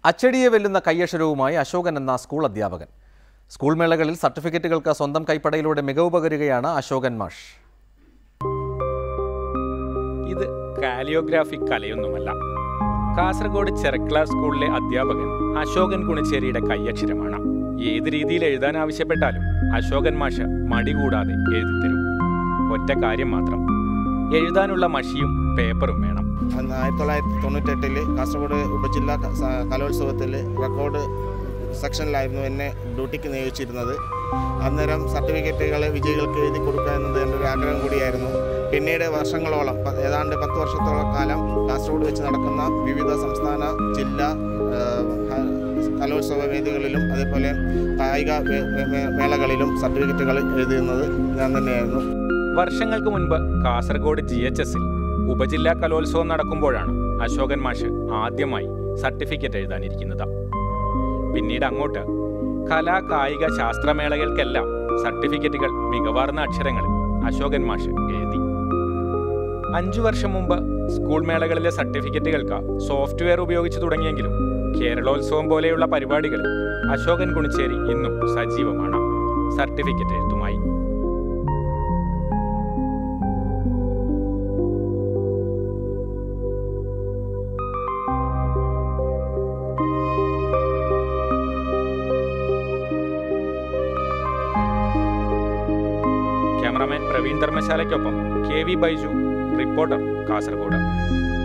അച്ചടിയെ വെല്ലുന്ന കയ്യക്ഷരവുമായി അശോകൻ എന്ന സ്കൂൾ അധ്യാപകൻ സ്കൂൾ മേളകളിൽ സർട്ടിഫിക്കറ്റുകൾക്ക് സ്വന്തം കൈപ്പടയിലൂടെ മികവ് പകരുകയാണ് അശോകൻ മാഷ് ഇത് കാലിയോഗ്രാഫി കലയൊന്നുമല്ല കാസർഗോഡ് ചെറക്ല സ്കൂളിലെ അധ്യാപകൻ അശോകൻ കുണിച്ചേരിയുടെ കൈയക്ഷരമാണ് ഏത് രീതിയിൽ എഴുതാൻ ആവശ്യപ്പെട്ടാലും അശോകൻ മാഷ് മടി കൂടാതെ എഴുതിത്തരും ഒറ്റ കാര്യം മാത്രം എഴുതാനുള്ള മഷിയും പേപ്പറും വേണം അന്ന് ആയിരത്തി തൊള്ളായിരത്തി തൊണ്ണൂറ്റെട്ടിൽ കാസർഗോഡ് ഉപജില്ലാ ക- സ- കലോത്സവത്തിൽ റെക്കോർഡ് സെക്ഷനിലായിരുന്നു എന്നെ ഡ്യൂട്ടിക്ക് നിയോഗിച്ചിരുന്നത് അന്നേരം സർട്ടിഫിക്കറ്റുകൾ വിജയികൾക്ക് എഴുതി കൊടുക്കുക എന്നത് എൻ്റെ ഒരു ആഗ്രഹം കൂടിയായിരുന്നു പിന്നീട് വർഷങ്ങളോളം പ- ഏതാണ്ട് പത്ത് വർഷത്തോളം കാലം കാസർഗോഡ് വെച്ച് നടക്കുന്ന വിവിധ സംസ്ഥാന ജില്ലാ ആ, ഹ- കലോത്സവ വേദികളിലും അതേപോലെ കായിക വേ- വേ- വേ- മേളകളിലും സർട്ടിഫിക്കറ്റുകൾ എഴുതുന്നത് ഞാൻ തന്നെയായിരുന്നു വർഷങ്ങൾക്ക് മുൻപ് കാസർഗോഡ് ജി എച്ച് എസിൽ ഉപജില്ലാ കലോത്സവം നടക്കുമ്പോഴാണ് അശോകൻ മാഷ് ആദ്യമായി സർട്ടിഫിക്കറ്റ് എഴുതാനിരിക്കുന്നത് പിന്നീട് അങ്ങോട്ട് കലാ കായിക ശാസ്ത്രമേളകൾക്കെല്ലാം സർട്ടിഫിക്കറ്റുകൾ മികവാർന്ന അക്ഷരങ്ങളിൽ അശോകൻ മാഷ് എഴുതി അഞ്ചു വർഷം മുമ്പ് സ്കൂൾ മേളകളിലെ സർട്ടിഫിക്കറ്റുകൾക്ക് സോഫ്റ്റ്വെയർ ഉപയോഗിച്ച് തുടങ്ങിയെങ്കിലും കേരളോത്സവം പോലെയുള്ള പരിപാടികളിൽ അശോകൻ കുണിച്ചേരി ഇന്നും സജീവമാണ് സർട്ടിഫിക്കറ്റ് എഴുത്തുമായി ക്യാമറാമാൻ പ്രവീൺ ധർമ്മശാലയ്ക്കൊപ്പം K V Baiju reporter Kasaragod